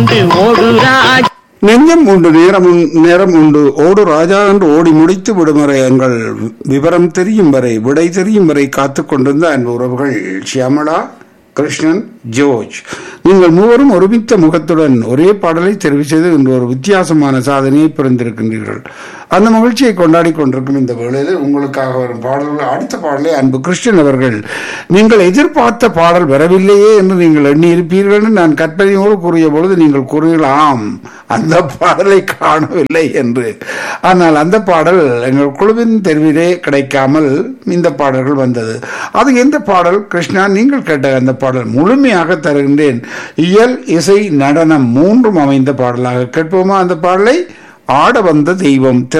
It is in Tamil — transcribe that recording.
ஓடு ராஜா நெஞ்சம் உண்டு நேரம் உண்- நேரம் உண்டு ஓடு ராஜா என்று ஓடி முடித்து விடும் வரை எங்கள் விவரம் தெரியும் வரை விடை தெரியும் வரை காத்துக் கொண்டிருந்த அன்பு உறவுகள் ஷியாமளா கிருஷ்ணன் ஜோர்ஜ் நீங்கள் மூவரும் ஒருமித்த முகத்துடன் ஒரே பாடலை தெரிவு செய்து இன்று ஒரு வித்தியாசமான சாதனையை புரிந்திருக்கின்றீர்கள் அந்த மகிழ்ச்சியை கொண்டாடி கொண்டிருக்கும் இந்த வேளையில் உங்களுக்காக வரும் பாடல்கள் அடுத்த பாடலை அன்பு கிருஷ்ணன் அவர்கள் நீங்கள் எதிர்பார்த்த பாடல் வரவில்லையே என்று நீங்கள் எண்ணியிருப்பீர்கள் என்று நான் கற்பனையோடு கூறிய பொழுது நீங்கள் கூறுங்கள் ஆம் அந்த பாடலை காணவில்லை என்று ஆனால் அந்த பாடல் எங்கள் குழுவின் தெருவிலே கிடைக்காமல் இந்த பாடல்கள் வந்தது அது எந்த பாடல் கிருஷ்ணா நீங்கள் கேட்ட அந்த பாடல் முழுமையாக தருகின்றேன் இயல் இசை நடனம் மூன்றும் அமைந்த பாடலாக கேட்போமா அந்த பாடலை ஆட வந்த தெய்வம்